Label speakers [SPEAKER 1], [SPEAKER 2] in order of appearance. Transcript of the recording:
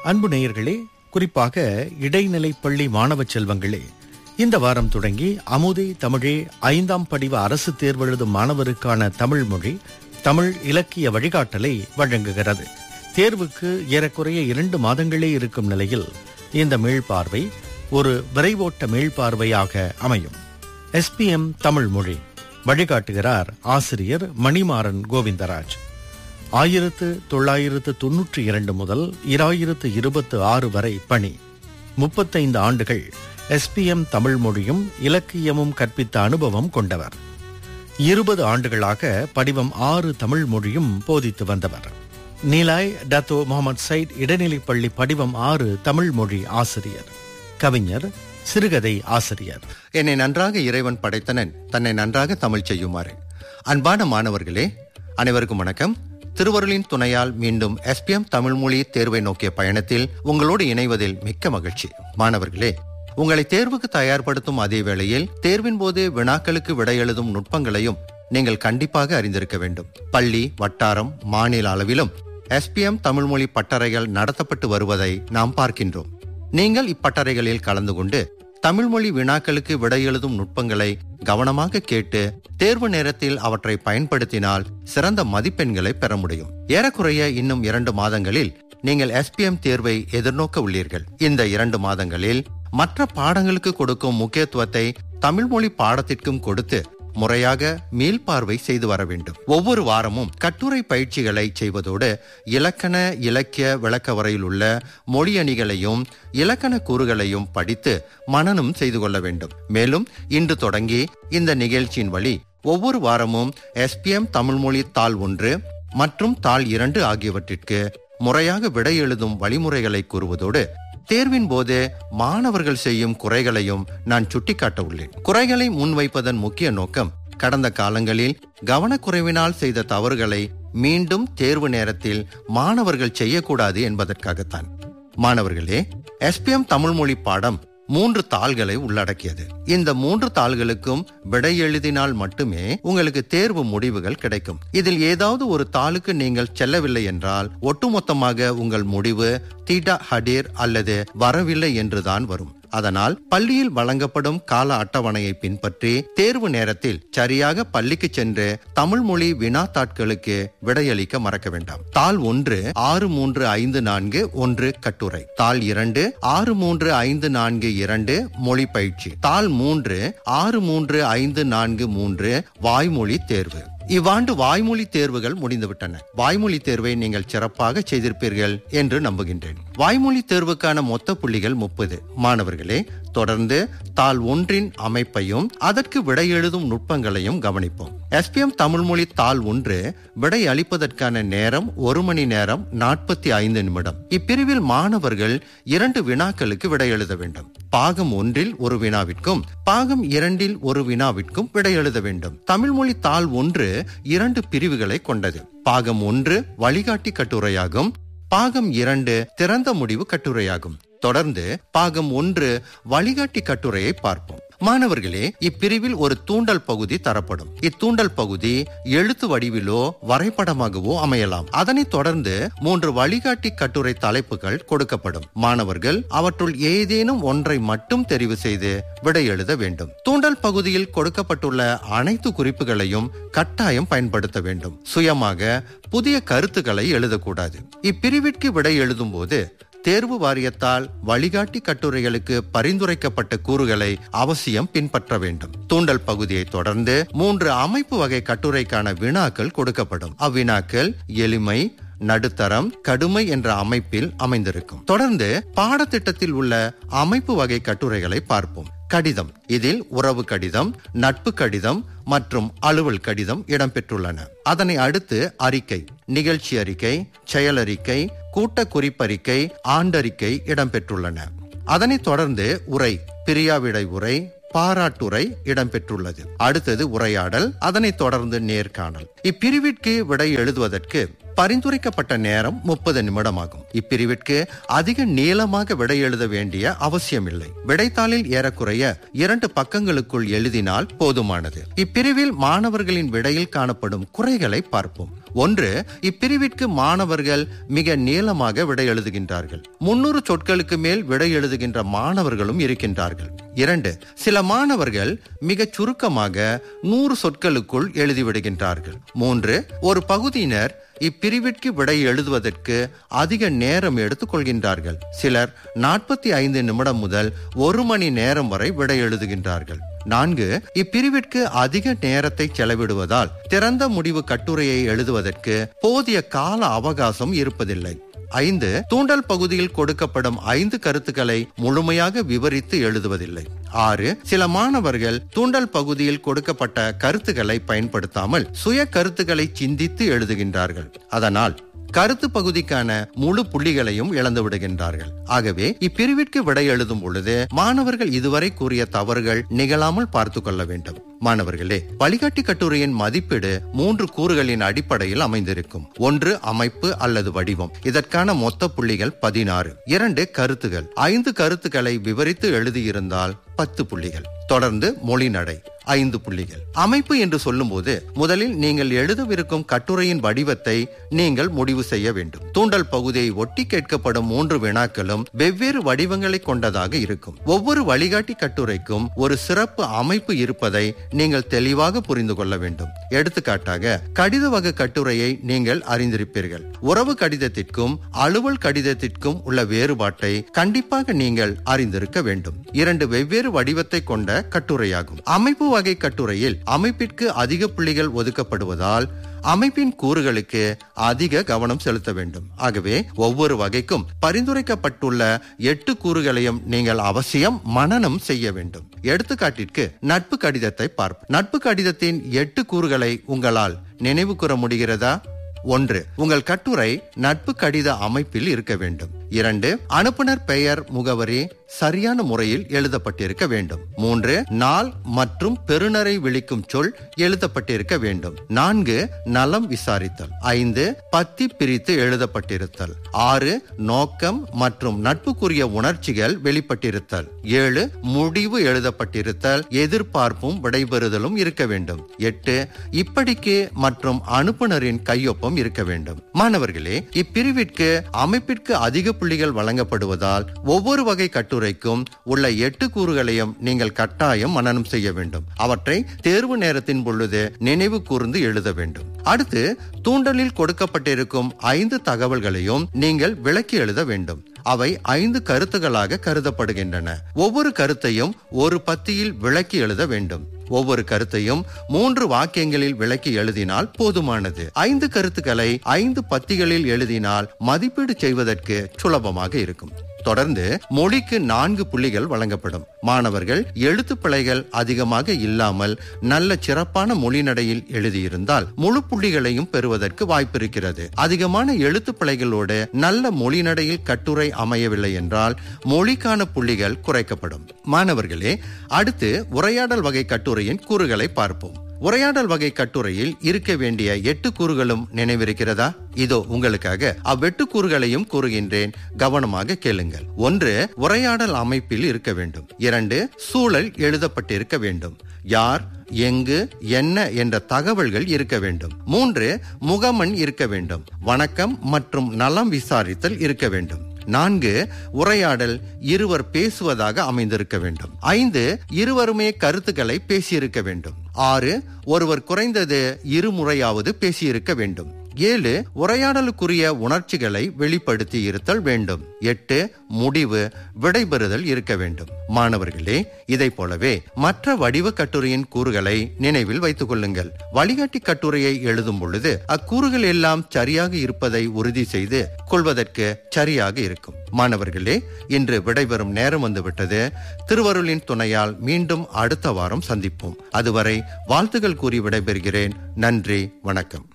[SPEAKER 1] அன்பு நேயர்களே குறிப்பாக இடைநிலை பள்ளி மாணவ செல்வங்களே இந்த வாரம் தொடங்கி அமுதே தமிழே ஐந்தாம் படிவ அரசு தேர்வெழுதும் மாணவருக்கான தமிழ் மொழி தமிழ் இலக்கிய வழிகாட்டலை வழங்குகிறது தேர்வுக்கு ஏறக்குறைய இரண்டு மாதங்களே இருக்கும் நிலையில் இந்த மீள்பார்வை ஒரு விரைவோட்ட மீள்பார்வையாக அமையும் எஸ்பிஎம் தமிழ் மொழி வழிகாட்டுகிறார் ஆசிரியர் மணிமாறன் கோவிந்தராஜ் ஆயிரத்து தொள்ளாயிரத்து தொன்னூற்றி இரண்டு முதல் இராயிரத்து இருபத்து ஆறு வரை பணி முப்பத்தைந்து ஆண்டுகள் எஸ்பிஎம் தமிழ் மொழியும் இலக்கியமும் கற்பித்த அனுபவம் கொண்டவர் இருபது ஆண்டுகளாக படிவம் ஆறு தமிழ் மொழியும் போதித்து வந்தவர் நீலாய் டத்தோ முகமது சைட் இடைநிலைப்பள்ளி படிவம் ஆறு தமிழ் மொழி ஆசிரியர் கவிஞர் சிறுகதை ஆசிரியர்
[SPEAKER 2] என்னை நன்றாக இறைவன் படைத்தனன் தன்னை நன்றாக தமிழ் செய்யுமாறு அன்பான மாணவர்களே அனைவருக்கும் வணக்கம் திருவருளின் துணையால் மீண்டும் எஸ்பிஎம் தமிழ் மொழி தேர்வை நோக்கிய பயணத்தில் உங்களோடு இணைவதில் மிக்க மகிழ்ச்சி மாணவர்களே உங்களை தேர்வுக்கு தயார்படுத்தும் அதே வேளையில் தேர்வின் போது வினாக்களுக்கு விடை எழுதும் நுட்பங்களையும் நீங்கள் கண்டிப்பாக அறிந்திருக்க வேண்டும் பள்ளி வட்டாரம் மாநில அளவிலும் எஸ்பிஎம் தமிழ் மொழி பட்டறைகள் நடத்தப்பட்டு வருவதை நாம் பார்க்கின்றோம் நீங்கள் இப்பட்டறைகளில் கலந்து கொண்டு தமிழ் மொழி வினாக்களுக்கு விடை எழுதும் நுட்பங்களை கவனமாக கேட்டு தேர்வு நேரத்தில் அவற்றை பயன்படுத்தினால் சிறந்த மதிப்பெண்களை பெற முடியும் ஏறக்குறைய இன்னும் இரண்டு மாதங்களில் நீங்கள் எஸ்பிஎம் தேர்வை எதிர்நோக்க உள்ளீர்கள் இந்த இரண்டு மாதங்களில் மற்ற பாடங்களுக்கு கொடுக்கும் முக்கியத்துவத்தை தமிழ் மொழி பாடத்திற்கும் கொடுத்து முறையாக மீள்பார்வை செய்து வர வேண்டும் ஒவ்வொரு வாரமும் கட்டுரை பயிற்சிகளை செய்வதோடு இலக்கண இலக்கிய விளக்க வரையில் உள்ள மொழியணிகளையும் இலக்கண கூறுகளையும் படித்து மனனம் செய்து கொள்ள வேண்டும் மேலும் இன்று தொடங்கி இந்த நிகழ்ச்சியின் வழி ஒவ்வொரு வாரமும் எஸ்பிஎம் தமிழ்மொழி தாள் ஒன்று மற்றும் தாள் இரண்டு ஆகியவற்றிற்கு முறையாக விடை எழுதும் வழிமுறைகளை கூறுவதோடு தேர்வின் போது மாணவர்கள் செய்யும் குறைகளையும் நான் சுட்டிக்காட்ட உள்ளேன் குறைகளை முன்வைப்பதன் முக்கிய நோக்கம் கடந்த காலங்களில் கவனக்குறைவினால் செய்த தவறுகளை மீண்டும் தேர்வு நேரத்தில் மாணவர்கள் செய்யக்கூடாது என்பதற்காகத்தான் மாணவர்களே எஸ்பிஎம் தமிழ் மொழி பாடம் மூன்று தாள்களை உள்ளடக்கியது இந்த மூன்று தாள்களுக்கும் விடை எழுதினால் மட்டுமே உங்களுக்கு தேர்வு முடிவுகள் கிடைக்கும் இதில் ஏதாவது ஒரு தாளுக்கு நீங்கள் செல்லவில்லை என்றால் ஒட்டுமொத்தமாக உங்கள் முடிவு தீட்டா ஹடீர் அல்லது வரவில்லை என்றுதான் வரும் அதனால் பள்ளியில் வழங்கப்படும் கால அட்டவணையை பின்பற்றி தேர்வு நேரத்தில் சரியாக பள்ளிக்கு சென்று தமிழ் மொழி வினாத்தாட்களுக்கு விடையளிக்க மறக்க வேண்டாம் தாள் ஒன்று ஆறு மூன்று ஐந்து நான்கு ஒன்று கட்டுரை தாள் இரண்டு ஆறு மூன்று ஐந்து நான்கு இரண்டு மொழி பயிற்சி தாள் மூன்று ஆறு மூன்று ஐந்து நான்கு மூன்று வாய்மொழி தேர்வு இவ்வாண்டு வாய்மொழி தேர்வுகள் முடிந்துவிட்டன வாய்மொழி தேர்வை நீங்கள் சிறப்பாக செய்திருப்பீர்கள் என்று நம்புகின்றேன் வாய்மொழி தேர்வுக்கான மொத்த புள்ளிகள் முப்பது மாணவர்களே தொடர்ந்து தாள் ஒன்றின் அமைப்பையும் அதற்கு விடை எழுதும் நுட்பங்களையும் கவனிப்போம் எஸ்பிஎம் தமிழ் மொழி தாள் ஒன்று விடை அளிப்பதற்கான நேரம் ஒரு மணி நேரம் நாற்பத்தி ஐந்து நிமிடம் இப்பிரிவில் மாணவர்கள் இரண்டு வினாக்களுக்கு விடை எழுத வேண்டும் பாகம் ஒன்றில் ஒரு வினாவிற்கும் பாகம் இரண்டில் ஒரு வினாவிற்கும் விடை எழுத வேண்டும் தமிழ் மொழி தாள் ஒன்று இரண்டு பிரிவுகளை கொண்டது பாகம் ஒன்று வழிகாட்டி கட்டுரையாகும் பாகம் இரண்டு திறந்த முடிவு கட்டுரையாகும் தொடர்ந்து பாகம் ஒன்று வழிகாட்டி கட்டுரையை பார்ப்போம் மாணவர்களே இப்பிரிவில் ஒரு தூண்டல் பகுதி தரப்படும் இத்தூண்டல் பகுதி எழுத்து வடிவிலோ வரைபடமாகவோ அமையலாம் அதனைத் தொடர்ந்து மூன்று வழிகாட்டி கட்டுரை தலைப்புகள் கொடுக்கப்படும் மாணவர்கள் அவற்றுள் ஏதேனும் ஒன்றை மட்டும் தெரிவு செய்து விடை எழுத வேண்டும் தூண்டல் பகுதியில் கொடுக்கப்பட்டுள்ள அனைத்து குறிப்புகளையும் கட்டாயம் பயன்படுத்த வேண்டும் சுயமாக புதிய கருத்துக்களை எழுதக்கூடாது இப்பிரிவிற்கு விடை எழுதும் போது தேர்வு வாரியத்தால் வழிகாட்டி கட்டுரைகளுக்கு பரிந்துரைக்கப்பட்ட கூறுகளை அவசியம் பின்பற்ற வேண்டும் தூண்டல் பகுதியை தொடர்ந்து மூன்று அமைப்பு வகை கட்டுரைக்கான வினாக்கள் கொடுக்கப்படும் அவ்வினாக்கள் எளிமை நடுத்தரம் கடுமை என்ற அமைப்பில் அமைந்திருக்கும் தொடர்ந்து பாடத்திட்டத்தில் உள்ள அமைப்பு வகை கட்டுரைகளை பார்ப்போம் கடிதம் இதில் உறவு கடிதம் நட்பு கடிதம் மற்றும் அலுவல் கடிதம் இடம்பெற்றுள்ளன அதனை அடுத்து அறிக்கை நிகழ்ச்சி அறிக்கை செயலறிக்கை கூட்ட குறிப்பறிக்கை ஆண்டறிக்கை இடம்பெற்றுள்ளன அதனைத் தொடர்ந்து உரை பிரியாவிடை உரை பாராட்டுரை இடம்பெற்றுள்ளது அடுத்தது உரையாடல் அதனைத் தொடர்ந்து நேர்காணல் இப்பிரிவிற்கு விடை எழுதுவதற்கு பரிந்துரைக்கப்பட்ட நேரம் முப்பது நிமிடமாகும் இப்பிரிவிற்கு அதிக நீளமாக விடை எழுத வேண்டிய அவசியமில்லை விடைத்தாளில் ஏறக்குறைய இரண்டு பக்கங்களுக்குள் எழுதினால் போதுமானது இப்பிரிவில் மாணவர்களின் விடையில் காணப்படும் குறைகளை பார்ப்போம் ஒன்று இப்பிரிவிற்கு மாணவர்கள் மிக நீளமாக விடை எழுதுகின்றார்கள் முன்னூறு சொற்களுக்கு மேல் விடை எழுதுகின்ற மாணவர்களும் இருக்கின்றார்கள் இரண்டு சில மாணவர்கள் மிகச் சுருக்கமாக நூறு சொற்களுக்குள் எழுதிவிடுகின்றார்கள் மூன்று ஒரு பகுதியினர் இப்பிரிவிற்கு விடை எழுதுவதற்கு அதிக நேரம் எடுத்துக் கொள்கின்றார்கள் சிலர் நாற்பத்தி ஐந்து நிமிடம் முதல் ஒரு மணி நேரம் வரை விடை எழுதுகின்றார்கள் நான்கு இப்பிரிவிற்கு அதிக நேரத்தை செலவிடுவதால் திறந்த முடிவு கட்டுரையை எழுதுவதற்கு போதிய கால அவகாசம் இருப்பதில்லை ஐந்து தூண்டல் பகுதியில் கொடுக்கப்படும் ஐந்து கருத்துக்களை முழுமையாக விவரித்து எழுதுவதில்லை ஆறு சில மாணவர்கள் தூண்டல் பகுதியில் கொடுக்கப்பட்ட கருத்துக்களை பயன்படுத்தாமல் சுய கருத்துக்களை சிந்தித்து எழுதுகின்றார்கள் அதனால் கருத்து பகுதிக்கான முழு புள்ளிகளையும் இழந்து விடுகின்றார்கள் ஆகவே இப்பிரிவிற்கு விடை எழுதும் பொழுது மாணவர்கள் இதுவரை கூறிய தவறுகள் நிகழாமல் பார்த்து கொள்ள வேண்டும் மாணவர்களே வழிகாட்டி கட்டுரையின் மதிப்பீடு மூன்று கூறுகளின் அடிப்படையில் அமைந்திருக்கும் ஒன்று அமைப்பு அல்லது வடிவம் இதற்கான மொத்த புள்ளிகள் பதினாறு இரண்டு கருத்துகள் ஐந்து கருத்துக்களை விவரித்து எழுதியிருந்தால் பத்து புள்ளிகள் தொடர்ந்து மொழி நடை ஐந்து புள்ளிகள் அமைப்பு என்று சொல்லும்போது முதலில் நீங்கள் எழுதவிருக்கும் கட்டுரையின் வடிவத்தை நீங்கள் முடிவு செய்ய வேண்டும் தூண்டல் பகுதியை ஒட்டி கேட்கப்படும் மூன்று வினாக்களும் வெவ்வேறு வடிவங்களை கொண்டதாக இருக்கும் ஒவ்வொரு வழிகாட்டி கட்டுரைக்கும் ஒரு சிறப்பு அமைப்பு இருப்பதை நீங்கள் தெளிவாக புரிந்து கொள்ள வேண்டும் எடுத்துக்காட்டாக கடித வகை கட்டுரையை நீங்கள் அறிந்திருப்பீர்கள் உறவு கடிதத்திற்கும் அலுவல் கடிதத்திற்கும் உள்ள வேறுபாட்டை கண்டிப்பாக நீங்கள் அறிந்திருக்க வேண்டும் இரண்டு வெவ்வேறு வடிவத்தை கொண்ட கட்டுரையாகும் அமைப்பு வகை கட்டுரையில் அமைப்பிற்கு அதிக புள்ளிகள் ஒதுக்கப்படுவதால் அமைப்பின் கூறுகளுக்கு அதிக கவனம் செலுத்த வேண்டும் ஆகவே ஒவ்வொரு வகைக்கும் பரிந்துரைக்கப்பட்டுள்ள எட்டு கூறுகளையும் நீங்கள் அவசியம் மனனம் செய்ய வேண்டும் எடுத்துக்காட்டிற்கு நட்பு கடிதத்தை பார்ப்போம் நட்பு கடிதத்தின் எட்டு கூறுகளை உங்களால் நினைவு கூற முடிகிறதா ஒன்று உங்கள் கட்டுரை நட்பு கடித அமைப்பில் இருக்க வேண்டும் இரண்டு அனுப்புனர் பெயர் முகவரி சரியான முறையில் எழுதப்பட்டிருக்க வேண்டும் மூன்று நாள் மற்றும் பெறுநரை விളിக்கும் சொல் எழுதப்பட்டிருக்க வேண்டும் நான்கு நலம் விசாரித்தல் ஐந்து பத்தி பிரித்து எழுதப்பட்டிருத்தல் ஆறு நோக்கம் மற்றும் நட்புக்குரிய உணர்ச்சிகள் வெளிப்பட்டிருத்தல் ஏழு முடிவு எழுதப்பட்டிருத்தல் எதிர்பார்ப்பும் விடைபெறுதலும் இருக்க வேண்டும் எட்டு இப்படிக்கு மற்றும் அனுப்புனரின் கையொப்பம் இருக்க வேண்டும் மாணவர்களே இப்பிரிவிற்கு அமைப்பிற்கு அதிக புள்ளிகள் வழங்கப்படுவதால் ஒவ்வொரு வகை கட்டுரைக்கும் உள்ள எட்டு கூறுகளையும் நீங்கள் கட்டாயம் மனனம் செய்ய வேண்டும் அவற்றை தேர்வு நேரத்தின் பொழுது நினைவு கூர்ந்து எழுத வேண்டும் அடுத்து தூண்டலில் கொடுக்கப்பட்டிருக்கும் ஐந்து தகவல்களையும் நீங்கள் விளக்கி எழுத வேண்டும் அவை ஐந்து கருத்துகளாக கருதப்படுகின்றன ஒவ்வொரு கருத்தையும் ஒரு பத்தியில் விளக்கி எழுத வேண்டும் ஒவ்வொரு கருத்தையும் மூன்று வாக்கியங்களில் விளக்கி எழுதினால் போதுமானது ஐந்து கருத்துக்களை ஐந்து பத்திகளில் எழுதினால் மதிப்பீடு செய்வதற்கு சுலபமாக இருக்கும் தொடர்ந்து மொழிக்கு நான்கு புள்ளிகள் வழங்கப்படும் மாணவர்கள் எழுத்து பிழைகள் அதிகமாக இல்லாமல் நல்ல சிறப்பான மொழி நடையில் எழுதியிருந்தால் முழு புள்ளிகளையும் பெறுவதற்கு வாய்ப்பிருக்கிறது அதிகமான எழுத்து பிழைகளோடு நல்ல மொழி நடையில் கட்டுரை அமையவில்லை என்றால் மொழிக்கான புள்ளிகள் குறைக்கப்படும் மாணவர்களே அடுத்து உரையாடல் வகை கட்டுரையின் கூறுகளை பார்ப்போம் உரையாடல் வகை கட்டுரையில் இருக்க வேண்டிய எட்டு கூறுகளும் நினைவிருக்கிறதா இதோ உங்களுக்காக அவ்வெட்டு கூறுகளையும் கூறுகின்றேன் கவனமாக கேளுங்கள் ஒன்று உரையாடல் அமைப்பில் இருக்க வேண்டும் இரண்டு சூழல் எழுதப்பட்டிருக்க வேண்டும் யார் எங்கு என்ன என்ற தகவல்கள் இருக்க வேண்டும் மூன்று முகமன் இருக்க வேண்டும் வணக்கம் மற்றும் நலம் விசாரித்தல் இருக்க வேண்டும் நான்கு உரையாடல் இருவர் பேசுவதாக அமைந்திருக்க வேண்டும் ஐந்து இருவருமே கருத்துக்களை பேசியிருக்க வேண்டும் ஆறு ஒருவர் குறைந்தது இருமுறையாவது பேசியிருக்க வேண்டும் ஏழு உரையாடலுக்குரிய உணர்ச்சிகளை வெளிப்படுத்தி இருத்தல் வேண்டும் எட்டு முடிவு விடைபெறுதல் இருக்க வேண்டும் மாணவர்களே இதை போலவே மற்ற வடிவ கட்டுரையின் கூறுகளை நினைவில் வைத்துக் கொள்ளுங்கள் வழிகாட்டி கட்டுரையை எழுதும் பொழுது அக்கூறுகள் எல்லாம் சரியாக இருப்பதை உறுதி செய்து கொள்வதற்கு சரியாக இருக்கும் மாணவர்களே இன்று விடைபெறும் நேரம் வந்துவிட்டது திருவருளின் துணையால் மீண்டும் அடுத்த வாரம் சந்திப்போம் அதுவரை வாழ்த்துகள் கூறி விடைபெறுகிறேன் நன்றி வணக்கம்